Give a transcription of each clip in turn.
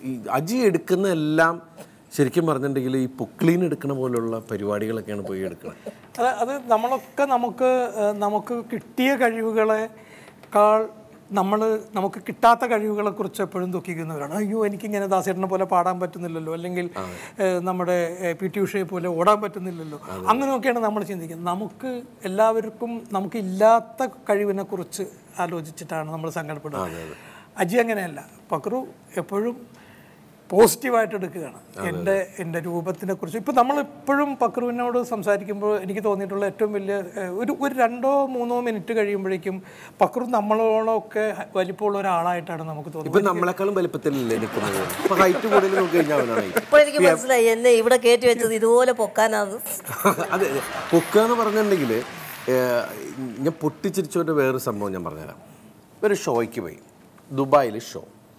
ഈ അജി എടുക്കുന്ന എല്ലാം ശരിക്കും പറഞ്ഞിട്ടുണ്ടെങ്കിൽ ഈ പൊക്ലീൻ എടുക്കുന്ന പോലുള്ള പരിപാടികളൊക്കെയാണ് പോയി എടുക്കുന്നത് അത് അത് നമ്മളൊക്കെ നമുക്ക് ഏഹ്, നമുക്ക് കിട്ടിയ കഴിവുകളെക്കാൾ നമ്മൾ നമുക്ക് കിട്ടാത്ത കഴിവുകളെ കുറിച്ച് എപ്പോഴും ദുഃഖിക്കുന്നവരാണ് അയ്യോ എനിക്കിങ്ങനെ ദാസേട്ടനെ പോലെ പാടാൻ പറ്റുന്നില്ലല്ലോ അല്ലെങ്കിൽ ഏഹ്, നമ്മുടെ പി ടി ഉഷയെ പോലെ ഓടാൻ പറ്റുന്നില്ലല്ലോ അങ്ങനെയൊക്കെയാണ് നമ്മൾ ചിന്തിക്കുന്നത് നമുക്ക് എല്ലാവർക്കും നമുക്ക് ഇല്ലാത്ത കഴിവിനെ കുറിച്ച് ആലോചിച്ചിട്ടാണ് നമ്മൾ സങ്കടപ്പെടുന്നത് അജി അങ്ങനെയല്ല പക്രു എപ്പോഴും പോസിറ്റീവായിട്ട് എടുക്കുകയാണ് എൻ്റെ എൻ്റെ രൂപത്തിനെ കുറിച്ച് ഇപ്പം നമ്മൾ ഇപ്പോഴും പക്രുവിനോട് സംസാരിക്കുമ്പോൾ എനിക്ക് തോന്നിയിട്ടുള്ള ഏറ്റവും വലിയ ഏഹ്, ഒരു ഒരു രണ്ടോ മൂന്നോ മിനിറ്റ് കഴിയുമ്പോഴേക്കും പക്രു നമ്മളോടൊക്കെ വലിപ്പമുള്ള ഒരാളായിട്ടാണ് നമുക്ക് തോന്നുന്നത് ഇപ്പൊ നമ്മളെക്കാളും വലിപ്പത്തിലല്ലേ നിൽക്കുന്നത് ഇപ്പൊ ഹൈറ്റ് കൂടുതൽ നോക്കി കഴിഞ്ഞാൽ അവനാണ് height. ഇപ്പോൾ എനിക്ക് മനസ്സിലായി എന്നെ ഇവിടെ കയറ്റി വെച്ചത് ഇതുപോലെ പൊക്കാനാണ് അതെ പൊക്കുക എന്ന് പറഞ്ഞിട്ടുണ്ടെങ്കിൽ ഞാൻ പൊട്ടിച്ചിരിച്ചോൻ്റെ വേറൊരു സംഭവം ഞാൻ പറഞ്ഞുതരാം ഒരു ഷോയ്ക്ക് പോയി ദുബായിൽ ഷോ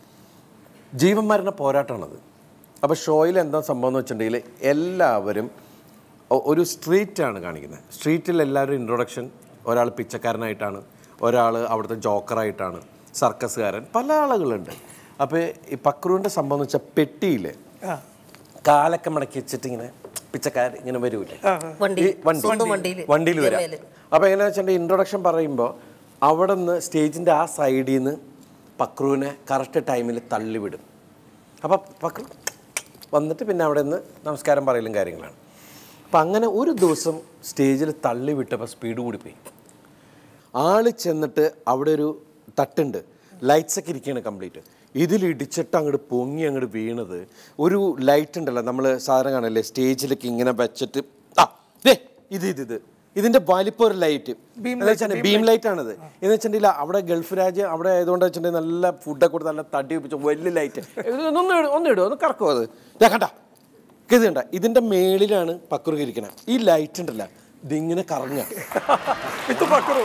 ജീവൻ മരണ പോരാട്ടമാണത് അപ്പോൾ ഷോയിൽ എന്താ സംഭവം എന്ന് വെച്ചിട്ടുണ്ടെങ്കിൽ എല്ലാവരും ഒ- ഒരു സ്ട്രീറ്റാണ് കാണിക്കുന്നത് സ്ട്രീറ്റിൽ എല്ലാവരും ഇൻട്രൊഡക്ഷൻ ഒരാൾ പിച്ചക്കാരനായിട്ടാണ് ഒരാൾ അവിടുത്തെ ജോക്കറായിട്ടാണ് സർക്കസുകാരൻ പല ആളുകളുണ്ട് അപ്പോൾ ഈ പക്രുവിൻ്റെ സംഭവം എന്ന് വെച്ചാൽ പെട്ടിയിൽ ആ. കാലൊക്കെ മടക്കി വെച്ചിട്ട് ഇങ്ങനെ പിച്ചക്കാരൻ ഇങ്ങനെ വരൂലേ വണ്ടി ഈ വണ്ടി സ്വന്തം വണ്ടിയിൽ വണ്ടിയിൽ വരാം അപ്പോൾ എങ്ങനെയാ വെച്ചിട്ടുണ്ടെങ്കിൽ ഇൻട്രൊഡക്ഷൻ പറയുമ്പോൾ അവിടെ നിന്ന് സ്റ്റേജിൻ്റെ ആ സൈഡിൽ നിന്ന് പക്രുവിനെ കറക്റ്റ് ടൈമിൽ തള്ളിവിടും അപ്പോൾ പക്രു വന്നിട്ട് പിന്നെ അവിടെ നിന്ന് നമസ്കാരം പറയലും കാര്യങ്ങളാണ് അപ്പം അങ്ങനെ ഒരു ദിവസം സ്റ്റേജിൽ തള്ളി വിട്ടപ്പോൾ സ്പീഡ് കൂടിപ്പോയി ആള് ചെന്നിട്ട് അവിടെ ഒരു തട്ടുണ്ട് ലൈറ്റ്സ് ഒക്കെ ഇരിക്കുകയാണ് കംപ്ലീറ്റ് ഇതിൽ ഇടിച്ചിട്ട് അങ്ങോട്ട് പൊങ്ങി അങ്ങോട്ട് വീണത് ഒരു ലൈറ്റ് ഉണ്ടല്ലോ നമ്മൾ സാധാരണ കാണല്ലേ സ്റ്റേജിലേക്ക് ഇങ്ങനെ വെച്ചിട്ട് ആ ദേ ഇത് ഇത് ഇത് ഇതിന്റെ വലിപ്പം ഒരു ലൈറ്റ് ബീം ലൈറ്റ് ആണിത് എന്ന് വെച്ചിട്ടുണ്ടെങ്കിൽ അവിടെ ഗൾഫ് രാജ്യം അവിടെ ആയതുകൊണ്ട് വെച്ചിട്ടുണ്ടെങ്കിൽ നല്ല ഫുഡൊക്കെ കൊടുത്ത് നല്ല തടി വെപ്പിച്ച വലിയ ലൈറ്റ് ഒന്ന് ഇടും ഒന്ന് ഇടും ഒന്ന് കറക്കുമോ അത് ദേ കണ്ട ഇത് കണ്ട ഇതിന്റെ മേളിലാണ് പക്കുറുക ഇരിക്കണത് ഈ ലൈറ്റ് ഉണ്ടല്ലോ ഇതിങ്ങനെ കറങ്ങുക ഇത് പക്രു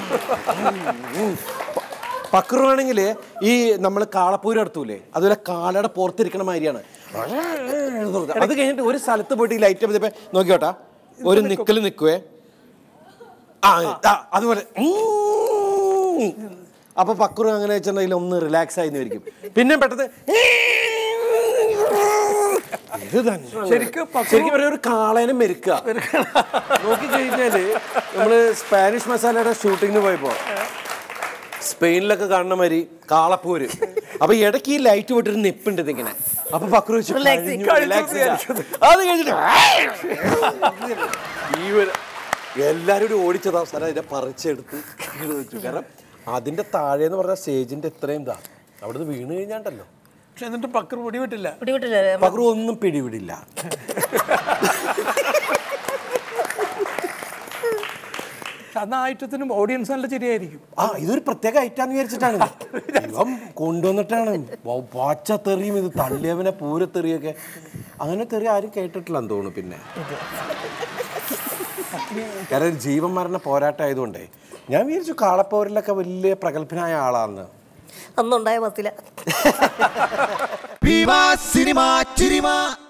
പക്രുവാണെങ്കിൽ ഈ നമ്മൾ കാളപ്പൂരം എടുത്തൂലേ അതുപോലെ കാളയുടെ പുറത്തിരിക്കണ മാതിരിയാണ് അത് കഴിഞ്ഞിട്ട് ഒരു സ്ഥലത്ത് പോയിട്ട് ഈ ലൈറ്റ് ചെയ്തപ്പോ നോക്കിയോട്ടാ ഒരു നിക്കല് നിക്കുവേ ആ ആ, അതുപോലെ ഉം. അപ്പൊ പക്രു അങ്ങനെ വെച്ചിട്ടുണ്ടെങ്കിൽ ഒന്ന് റിലാക്സ് ആയി വരിക്കും പിന്നെ പെട്ടെന്ന് ഇത് തന്നെ ശരിക്കും പക്രു ശരിക്കും പറഞ്ഞാൽ ഒരു കാളേനെ മെരുക്കുക നോക്കി കഴിഞ്ഞാല് നമ്മള് സ്പാനിഷ് മസാലയുടെ ഷൂട്ടിങ്ങിന് പോയപ്പോ സ്പെയിനിലൊക്കെ കാണുന്ന മാതിരി കാളപ്പൂര് അപ്പൊ ഇടയ്ക്ക് ഈ ലൈറ്റ് പോയിട്ടൊരു നെപ്പുണ്ട് ഇതിങ്ങനെ അപ്പൊ പക്രു വെച്ച് കഴിഞ്ഞു, relax ചെയ്ത. അത് കഴിഞ്ഞിട്ട് ഈ ഒരു എല്ലാരും കൂടി ഓടിച്ചതാ അവസാനം അതിനെ പറിച്ചെടുത്ത് ഇങ്ങനെ വെച്ചു കാരണം അതിന്റെ താഴെ എന്ന് പറഞ്ഞ സ്റ്റേജിന്റെ എത്രയും ഇതാ അവിടുന്ന് വീണ് കഴിഞ്ഞാണ്ടല്ലോ പക്ഷെ എന്നിട്ട് പക്രു പിടിവിട്ടില്ല പിടിവിട്ടില്ലേ പക്രു ഒന്നും പിടിവിടില്ല പക്ഷെ അന്ന് ആ ഐറ്റത്തിനും ഓഡിയൻസ് നല്ല ചിരിയായിരിക്കും ആ ഇതൊരു പ്രത്യേക ഐറ്റാന്ന് വിചാരിച്ചിട്ടാണ് ഇവൻ കൊണ്ടുവന്നിട്ടാണ് വ- വാച്ച തെറിയും ഇത് തള്ളിയവനെ പൂരത്തെറിയൊക്കെ അങ്ങനെ തെറി ആരും കേട്ടിട്ടില്ലെന്ന് തോന്നുന്നു പിന്നെ കാരണം ഒരു ജീവൻ മരണ പോരാട്ടം ആയതുകൊണ്ടേ ഞാൻ വിചാരിച്ചു കാളപ്പോരിലൊക്കെ വലിയ പ്രഗത്ഭനായ ആളാന്ന് അന്നുണ്ടായ മത്തില Viva Cinema Chirima